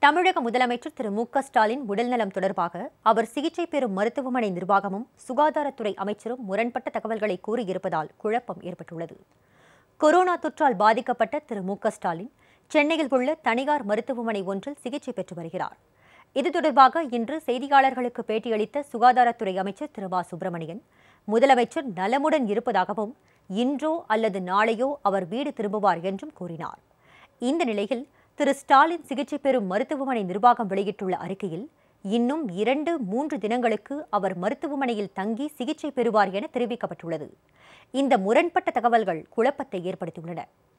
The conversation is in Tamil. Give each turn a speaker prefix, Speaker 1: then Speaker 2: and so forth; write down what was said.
Speaker 1: தமிழக முதலமைச்சர் திரு மு க ஸ்டாலின் உடல்நலம் தொடர்பாக அவர் சிகிச்சை பெறும் மருத்துவமனை நிர்வாகமும் சுகாதாரத்துறை அமைச்சரும் முரண்பட்ட தகவல்களை கூறியிருப்பதால் குழப்பம் ஏற்பட்டுள்ளது கொரோனா தொற்றால் பாதிக்கப்பட்ட திரு மு க ஸ்டாலின் சென்னையில் உள்ள தனியார் மருத்துவமனை ஒன்றில் சிகிச்சை பெற்று வருகிறார் இது தொடர்பாக இன்று செய்தியாளர்களுக்கு பேட்டியளித்த சுகாதாரத்துறை அமைச்சர் திரு மா சுப்பிரமணியன் முதலமைச்சர் நலமுடன் இருப்பதாகவும் இன்றோ அல்லது நாளையோ அவர் வீடு திரும்புவார் என்றும் கூறினார் இந்த நிலையில் திரு ஸ்டாலின் சிகிச்சை பெறும் மருத்துவமனை நிர்வாகம் வெளியிட்டுள்ள அறிக்கையில் இன்னும் இரண்டு மூன்று தினங்களுக்கு அவர் மருத்துவமனையில் தங்கி சிகிச்சை பெறுவார் என தெரிவிக்கப்பட்டுள்ளது இந்த முரண்பட்ட தகவல்கள் குழப்பத்தை ஏற்படுத்தியுள்ளன